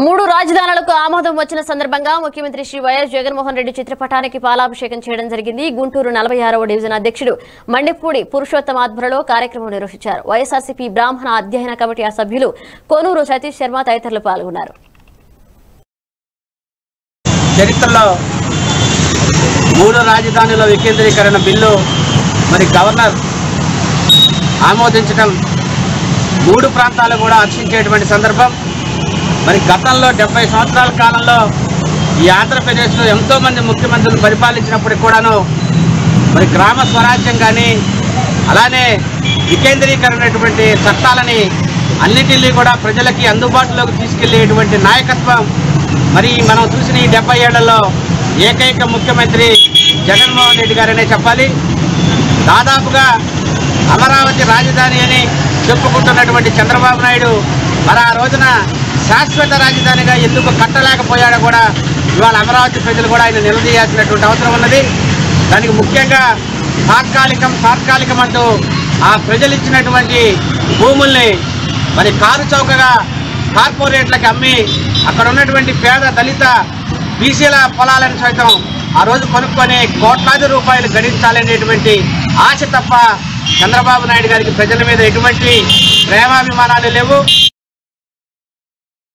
మూడు రాజధానులకు ఆమోదం వచ్చిన సందర్భంగా ముఖ్యమంత్రి శ్రీ వైఎస్ జగన్మోహన్ రెడ్డి చిత్రపటానికి పాలాభిషేకం చేయడం జరిగింది గుంటూరు నలభై ఆరవ డివిజన్ అధ్యక్షుడు మండిపూడి పురుషోత్తమ ఆధ్వర్యంలో కార్యక్రమం నిర్వహించారు వైఎస్ఆర్సీపీ బ్రాహ్మణ అధ్యయన కమిటీ సభ్యులు కోనూరు సతీష్ శర్మ తదితరులు పాల్గొన్నారు చరిత్రలో మూడు రాజధానుల వికేంద్రీకరణ బిల్లు మరి గవర్నర్ ఆమోదించడం మూడు ప్రాంతాలు కూడా హర్షించేటువంటి సందర్భం మరి గతంలో డెబ్బై సంవత్సరాల కాలంలో ఈ ఆంధ్రప్రదేశ్లో ఎంతోమంది ముఖ్యమంత్రులు పరిపాలించినప్పటికి కూడాను మరి గ్రామ స్వరాజ్యం కానీ అలానే వికేంద్రీకరణటువంటి చట్టాలని అన్నిటినీ కూడా ప్రజలకి అందుబాటులోకి తీసుకెళ్లేటువంటి నాయకత్వం మరి మనం చూసిన ఈ డెబ్బై ఏళ్లలో ఏకైక ముఖ్యమంత్రి జగన్మోహన్ రెడ్డి గారనే చెప్పాలి దాదాపుగా అమరావతి రాజధాని అని చెప్పుకుంటున్నటువంటి చంద్రబాబు నాయుడు మరి ఆ రోజున శాశ్వత రాజధానిగా ఎందుకు కట్టలేకపోయాడో కూడా ఇవాళ అమరావతి ప్రజలు కూడా ఆయన నిలదీయాల్సినటువంటి అవసరం ఉన్నది దానికి ముఖ్యంగా తాత్కాలికం తాత్కాలికం అంటూ ఆ ప్రజలు ఇచ్చినటువంటి భూముల్ని మరి కారు చౌకగా కార్పొరేట్లకి అమ్మి అక్కడ ఉన్నటువంటి పేద దళిత బీసీల పొలాలను సైతం ఆ రోజు కొనుక్కొని కోట్లాది రూపాయలు గడించాలనేటువంటి ఆశ తప్ప చంద్రబాబు నాయుడు గారికి ప్రజల మీద ఎటువంటి ప్రేమాభిమానాలు లేవు